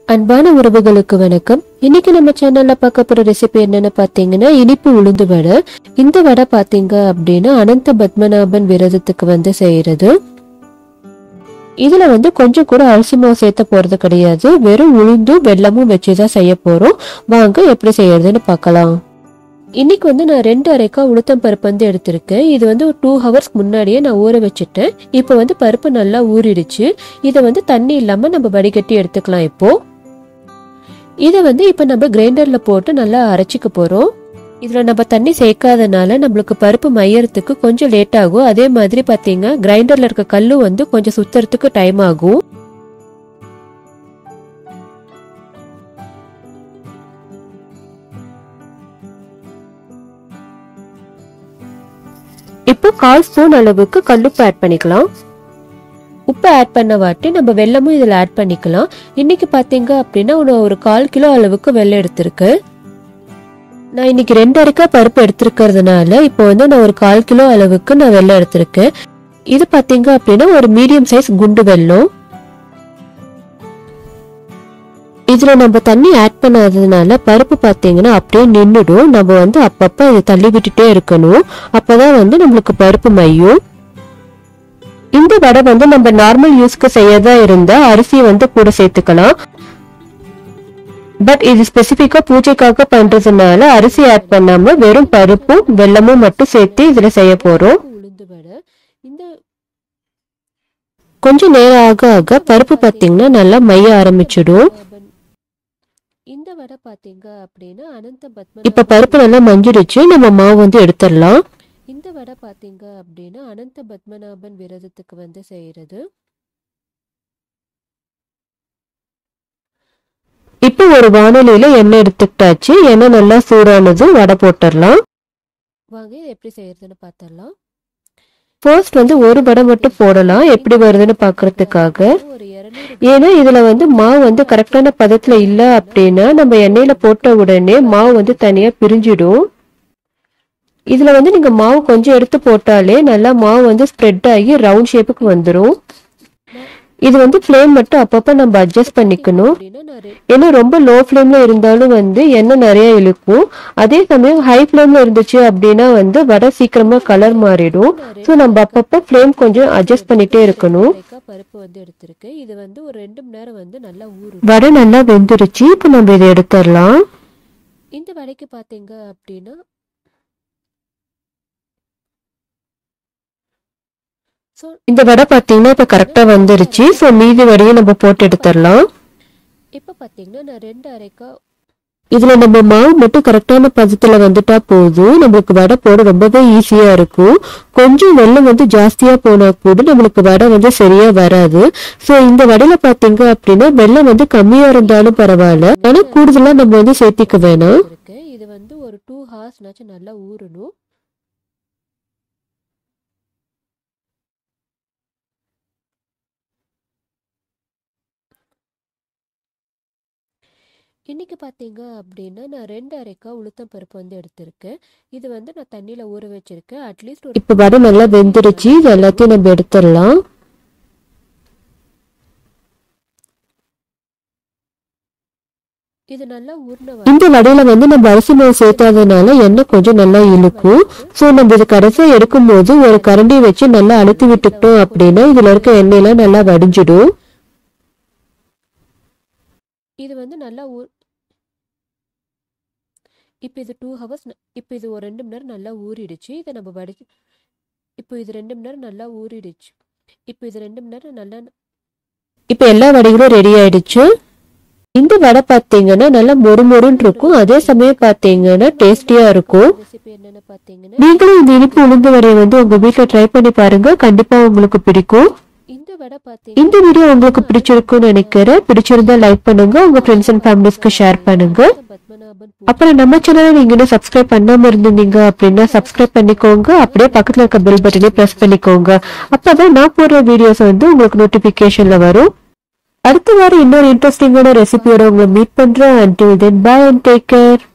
அன்பான உறவுகளுக்கு வணக்கம் இன்னைக்கு நம்ம சேனல்ல பார்க்க போற ரெசிபி என்னன்னு பாத்தீங்கன்னா இனிப்பு உளுந்து வடை இந்த வடை பாத்தீங்க அப்படின்னா அனந்த பத்மநாபன் விரதத்துக்கு வந்து செய்யறது இதுல வந்து கொஞ்சம் கூட அரிசி மாவு சேர்த்த போறது கிடையாது வெறும் உளுந்தும் வெல்லமும் வச்சுதான் செய்ய போறோம் வாங்க எப்படி செய்யறதுன்னு பார்க்கலாம் இன்னைக்கு வந்து நான் ரெண்டு அரைக்கா உளுத்தம் பருப்பு வந்து எடுத்திருக்கேன் இது வந்து ஒரு டூ ஹவர்ஸ் முன்னாடியே நான் ஊற வச்சுட்டேன் இப்போ வந்து பருப்பு நல்லா ஊறிடுச்சு இதை வந்து தண்ணி இல்லாம நம்ம வடிகட்டி எடுத்துக்கலாம் இப்போ இதை வந்து இப்போ நம்ம கிரைண்டர்ல போட்டு நல்லா அரைச்சிக்க போறோம் இதுல நம்ம தண்ணி சேர்க்காதனால நம்மளுக்கு பருப்பு மையறதுக்கு கொஞ்சம் லேட் ஆகும் அதே மாதிரி பாத்தீங்க கிரைண்டர்ல இருக்க கல்லு வந்து கொஞ்சம் சுத்துறதுக்கு டைம் ஆகும் இப்போ கால் ஸ்பூன் அளவுக்கு கல்லுப்பு ஆட் பண்ணிக்கலாம் உப்பு ஆட் பண்ண வாட்டி நம்ம வெல்லமும் இதில் ஆட் பண்ணிக்கலாம் இன்னைக்கு பார்த்தீங்க அப்படின்னா ஒரு ஒரு கால் கிலோ அளவுக்கு வெல்லம் எடுத்திருக்கு நான் இன்னைக்கு ரெண்டு அரைக்கா பருப்பு எடுத்திருக்கிறதுனால இப்போ வந்து நான் ஒரு கால் கிலோ அளவுக்கு நான் வெல்லம் எடுத்திருக்கேன் இது பார்த்தீங்க அப்படின்னா ஒரு மீடியம் சைஸ் குண்டு வெல்லம் இதுல நம்ம தண்ணி ஆட் பண்ணாததுனால பருப்பு பார்த்தீங்கன்னா அப்படியே நின்றுடும் நம்ம வந்து அப்பப்போ இதை தள்ளி விட்டுட்டே இருக்கணும் அப்பதான் வந்து நம்மளுக்கு பருப்பு மையும் இந்த வடை வந்து நம்ம நார்மல் யூஸ்க்கு செய்யறதா இருந்தா அரிசி வந்து கூட சேர்த்துக்கலாம் பட் இது ஸ்பெசிபிக்கா பூஜைக்காக பண்றதுனால அரிசி ஆட் பண்ணாம வெறும் பருப்பும் வெல்லமும் மட்டும் சேர்த்து இதுல செய்ய போறோம் உளுந்து வடை இந்த கொஞ்சம் நேரம் ஆக ஆக பருப்பு பாத்தீங்கன்னா நல்லா மைய ஆரம்பிச்சிடும் இந்த வடை பாத்தீங்க அப்படின்னா அனந்த பத்ம இப்ப பருப்பு நல்லா மஞ்சிடுச்சு நம்ம மாவு வந்து எடுத்துடலாம் இந்த வடை பாத்தீங்க அப்படின்னா அனந்த பத்மநாபன் விரதத்துக்கு வந்து செய்யறது இப்போ ஒரு வானொலியில எண்ணெய் எடுத்துக்கிட்டாச்சு எண்ணெய் நல்லா சூடானதும் வடை போட்டுடலாம் வாங்க எப்படி செய்யறதுன்னு பார்த்தரலாம் ஃபர்ஸ்ட் வந்து ஒரு வடை மட்டும் போடலாம் எப்படி வருதுன்னு பாக்குறதுக்காக ஏன்னா இதுல வந்து மாவு வந்து கரெக்டான பதத்துல இல்ல அப்படின்னா நம்ம எண்ணெயில போட்ட உடனே மாவு வந்து தனியா பிரிஞ்சிடும் இதுல வந்து நீங்க மாவு கொஞ்சம் எடுத்து போட்டாலே நல்லா மாவு வந்து ஸ்ப்ரெட் ஆகி ரவுண்ட் ஷேப்புக்கு வந்துடும் இது வந்து ஃப்ளேம் மட்டும் அப்பப்ப நம்ம அட்ஜஸ்ட் பண்ணிக்கணும் ஏன்னா ரொம்ப லோ ஃப்ளேம்ல இருந்தாலும் வந்து எண்ணெய் நிறைய இழுக்கும் அதே சமயம் ஹை ஃப்ளேம்ல இருந்துச்சு அப்படின்னா வந்து வடை சீக்கிரமா கலர் மாறிடும் ஸோ நம்ம அப்பப்ப ஃப்ளேம் கொஞ்சம் அட்ஜஸ்ட் பண்ணிட்டே இருக்கணும் பருப்பு வந்து எடுத்திருக்கேன் இது வந்து ஒரு ரெண்டு மணி நேரம் வந்து நல்லா ஊறும் வடை நல்லா வெந்துருச்சு இப்போ நம்ம இதை எடுத்துடலாம் இந்த வடைக்கு பாத்தீங்க அப்படின்னா இந்த வடை பாத்தீங்கன்னா இப்ப கரெக்டா வந்துருச்சு ஸோ மீதி வடையும் நம்ம போட்டு எடுத்துடலாம் இப்ப பாத்தீங்கன்னா நான் ரெண்டு அரைக்கா இதுல நம்ம மாவு மட்டும் கரெக்டான பதத்துல வந்துட்டா போதும் நம்மளுக்கு வடை போட ரொம்பவே ஈஸியா இருக்கும் கொஞ்சம் வெள்ளம் வந்து ஜாஸ்தியா போனா கூட நம்மளுக்கு வடை வந்து சரியா வராது சோ இந்த வடையில பாத்தீங்க அப்படின்னா வெள்ளம் வந்து கம்மியா இருந்தாலும் பரவாயில்ல ஆனா கூடுதலா நம்ம வந்து சேர்த்திக்க வேணாம் இது வந்து ஒரு டூ ஹார்ஸ்னாச்சும் நல்லா ஊறணும் இன்னைக்கு பார்த்தீங்க அப்படின்னா நான் ரெண்டு அரைக்கா உளுத்தம் பருப்பு வந்து எடுத்திருக்கேன் இது வந்து நான் தண்ணியில் ஊற வச்சிருக்கேன் அட்லீஸ்ட் ஒரு இப்போ வடை நல்லா வெந்துருச்சு இது எல்லாத்தையும் நம்ம எடுத்துடலாம் இது நல்லா ஊர்ன இந்த வடையில வந்து நம்ம அரிசி மாவு சேர்த்தாதனால எண்ணெய் கொஞ்சம் நல்லா இழுக்கும் ஸோ நம்ம இது கடைசியா எடுக்கும் போது ஒரு கரண்டி வச்சு நல்லா அழுத்தி விட்டுக்கிட்டோம் அப்படின்னா இதுல இருக்க எண்ணெயெல்லாம் நல்லா வடிஞ்சிடும் இது வந்து நல்லா ஊ இப்போ இது டூ ஹவர்ஸ் இப்போ இது ஒரு ரெண்டு மணி நேரம் நல்லா ஊறிடுச்சு இதை நம்ம வடி இப்போ இது ரெண்டு மணி நேரம் நல்லா ஊறிடுச்சு இப்போ இது ரெண்டு மணி நேரம் நல்லா இப்போ எல்லா வடைகளும் ரெடி ஆயிடுச்சு இந்த வடை பார்த்தீங்கன்னா நல்லா மொறுமொறுன்னு இருக்கும் அதே சமயம் பார்த்தீங்கன்னா டேஸ்டியா இருக்கும் நீங்களும் இந்த இனிப்பு உளுந்து வடையை வந்து உங்க வீட்டில் ட்ரை பண்ணி பாருங்க கண்டிப்பா உங்களுக்கு பிடிக்கும் இந்த வீடியோ உங்களுக்கு பிடிச்சிருக்கும்னு நினைக்கிறேன் பிடிச்சிருந்தா லைக் பண்ணுங்க உங்க ஃப்ரெண்ட்ஸ் அண்ட் ஃபேமிலிஸ்க்கு ஷேர் பண்ணுங்க அப்புறம் நம்ம சேனலை நீங்க இன்னும் சப்ஸ்கிரைப் பண்ணாம இருந்தீங்க அப்படின்னா சப்ஸ்கிரைப் பண்ணிக்கோங்க அப்படியே பக்கத்துல இருக்க பெல் பட்டனே பிரஸ் பண்ணிக்கோங்க அப்பதான் நான் போடுற வீடியோஸ் வந்து உங்களுக்கு நோட்டிபிகேஷன்ல வரும் அடுத்த வாரம் இன்னொரு இன்ட்ரெஸ்டிங்கான ரெசிபியோட உங்களை மீட் பண்றேன் until then bye and take care